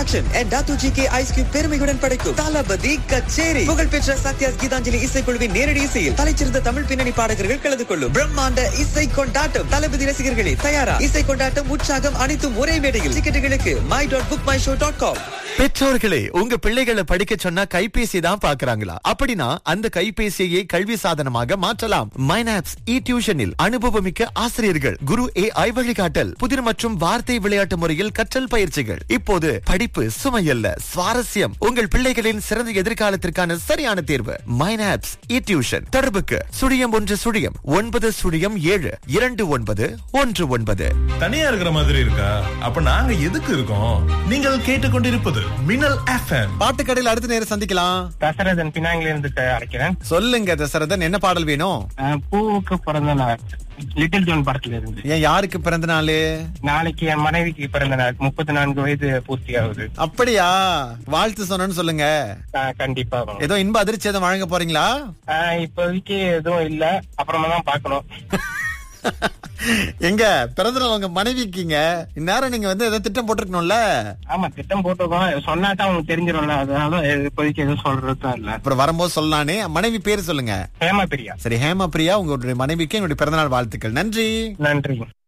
Production and தாத்து G K ice cube பெருமையுடன் படைக்கும் தளபதி கச்சேரி புகழ்பெற்ற சத்யாஸ் கீதாஞ்சலி இசைக்குழுவின் நேரடி இசையில் தலைச்சிறந்த தமிழ் பின்னணி பாடகர்கள் கலந்து கொள்ளும் பிரம்மாண்ட இசை கொண்டாட்டம் தளபதி ரசிகர்களே தயாரா இசை கொண்டாட்டம் உற்சாகம் அனைத்தும் ஒரே மேடையில் டிக்கெட்டுகளுக்கு my dot book my show dot com பெற்றோர்களே உங்க பிள்ளைகளை படிக்க சொன்னா கைபேசி தான் பாக்குறாங்களா அப்படின்னா அந்த கைபேசியை கல்வி சாதனமாக மாற்றலாம் மைனாப்ஸ் இ டியூஷனில் அனுபவமிக்க ஆசிரியர்கள் குரு ஏ ஐ வழிகாட்டல் புதிர் மற்றும் வார்த்தை விளையாட்டு முறையில் கற்றல் பயிற்சிகள் இப்போது படிப்பு சுமையல்ல சுவாரஸ்யம் உங்கள் பிள்ளைகளின் சிறந்த எதிர்காலத்திற்கான சரியான தேர்வு மைனாப்ஸ் இ டியூஷன் தொடர்புக்கு சுழியம் ஒன்று சுழியம் ஒன்பது சுழியம் ஏழு இரண்டு ஒன்பது ஒன்று ஒன்பது தனியா இருக்கிற மாதிரி இருக்கா அப்ப நாங்க எதுக்கு இருக்கோம் நீங்கள் கேட்டுக்கொண்டிருப்பது மின்னல் எஃப்எம் பாட்டு கடையில் அடுத்த நேரம் சந்திக்கலாம் தசரதன் பினாங்கில இருந்து அழைக்கிறேன் சொல்லுங்க தசரதன் என்ன பாடல் வேணும் அஹ் பூவுக்கு பிறந்த நாள் லிட்டில் ஜோன் படத்துல இருந்து ஏன் யாருக்கு பிறந்த நாளு நாளைக்கு என் மனைவிக்கு பிறந்த நாள் முப்பத்தி நான்கு வயது பூர்த்தி ஆகுது அப்படியா வாழ்த்து சொன்னேன்னு சொல்லுங்க அஹ் கண்டிப்பா வரும். ஏதோ இன்ப அதிர்ச்சி எதுவும் வழங்க போறீங்களா அஹ் இப்போதைக்கு எதுவும் இல்ல அப்புறமா தான் பாக்கணும் எங்க பிறந்த நாள் உங்க மனைவிக்குங்க இந்நேரம் நீங்க வந்து ஏதோ திட்டம் போட்டிருக்கணும்ல ஆமா திட்டம் போட்டிருக்கோம் சொன்னாதான் அவங்க தெரிஞ்சிடும்ல அதனால இப்போதைக்கு எதுவும் சொல்றதுதான் இல்ல அப்புறம் வரும்போது சொல்லலானே மனைவி பேரு சொல்லுங்க ஹேமா பிரியா சரி ஹேமா பிரியா உங்களுடைய மனைவிக்கு என்னுடைய பிறந்தநாள் வாழ்த்துக்கள் நன்றி நன்றி